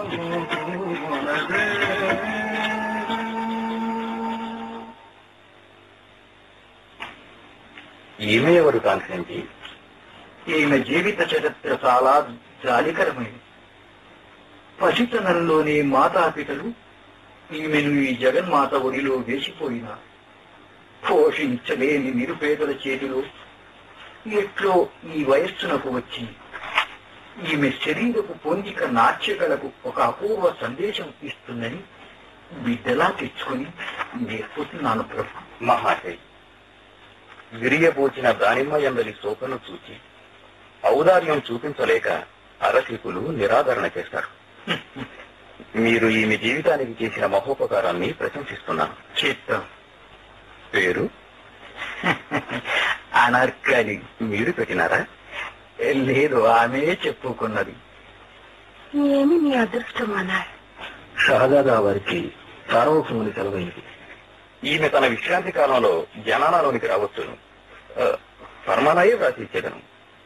ఈమె ఎవరు కాన్సెంటి ఈమె జీవిత చరిత్ర చాలా జాలికరమైనది పసితనంలోని మాతాపితలు ఈమెను ఈ జగన్మాత ఒడిలో వేసిపోయినారు పోషించలేని నిరుపేదల చేతిలో ఎట్లో ఈ వయస్సునకు వచ్చి ఈమె శరీరపు పొందిక నాట్యకలకు ఒక అపూర్వ సందేశం ఇస్తుందని బిడ్డలా తెచ్చుకొని నేర్పుతున్నాను ప్రభు మహాశై విరియబోచిన దానిమ్మ ఎందరి శోకను చూచి ఔదార్యం చూపించలేక అరసికులు నిరాదరణ చేస్తారు మీరు ఈమె జీవితానికి చేసిన మహోపకారాన్ని ప్రశంసిస్తున్నాను చిత్తం పేరు అనర్కలి మీరు పెట్టినారా లేదు ఆమె చెప్పుకున్నది ఏమి నీ అదృష్టం అన్నారు షహజాదా వారికి సార్వభౌముని సెలవైంది ఈమె తన విశ్రాంతి కాలంలో జనానాలోనికి రావచ్చును ఆ, ఫర్మానాయే వ్రాసి ఇచ్చేదను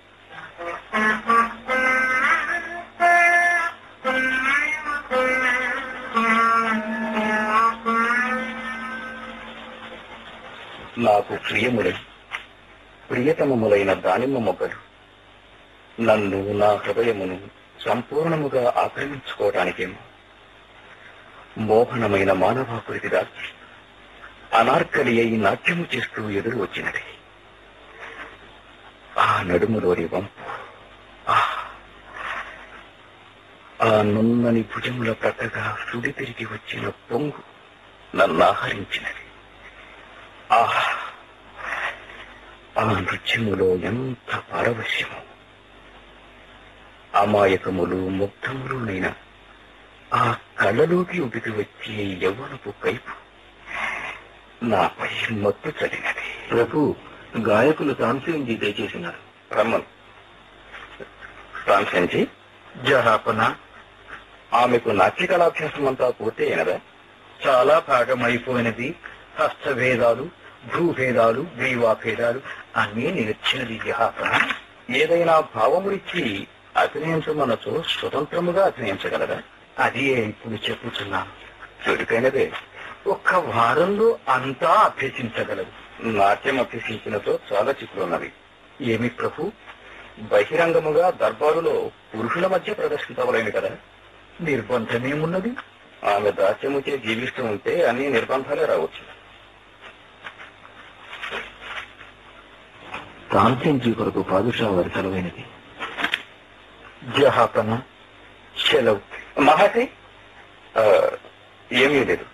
నాకు ప్రియములై ప్రియతమములైన దానిమ్మ మొగ్గలు నన్ను నా హృదయమును సంపూర్ణముగా ఆక్రమించుకోవటానికేమో మోహనమైన మానవాకృతి దాచి అనార్కలి అయి నాట్యము చేస్తూ ఎదురు వచ్చినది ఆ నడుములోని వంపు ఆ ఆ నున్నని భుజముల ప్రక్కగా సుడి తిరిగి వచ్చిన పొంగు నన్ను ఆహరించినది ఆ ఆ నృత్యములో ఎంత పారవశ్యము అమాయకములు ముగ్ధములునైన ఆ కళ్ళలోకి ఉడికి వచ్చే యవ్వనపు కైపు నాపై మత్తు చలినది ప్రభు గాయకులు తాంసేంజీ దయచేసినారు రమ్మను తాన్సెంజీ జహాపన ఆమెకు నాట్య కళాభ్యాసం అంతా పూర్తి అయినదా చాలా భాగమైపోయినది హస్తభేదాలు భూభేదాలు గ్రీవాభేదాలు అన్నీ నేర్చినది జహాపన ఏదైనా భావమునిచ్చి అభినయించమనచో స్వతంత్రముగా అభినయించగలరా అది ఇప్పుడు చెప్పుచున్నాను చురుకైనదే ఒక్క వారంలో అంతా అభ్యసించగలదు నాట్యం అభ్యసించినతో చాలా చిక్కులున్నవి ఏమి ప్రభు బహిరంగముగా దర్బారులో పురుషుల మధ్య ప్రదర్శించవలేను కదా నిర్బంధమేమున్నది ఆమె దాస్యముచే జీవిస్తూ ఉంటే అన్ని నిర్బంధాలే రావచ్చు తాంసేంజీ కొరకు పాదుషా వారి సెలవైనది జహాపన సెలవు మహాశయ్ ఆ, ఏమీ లేదు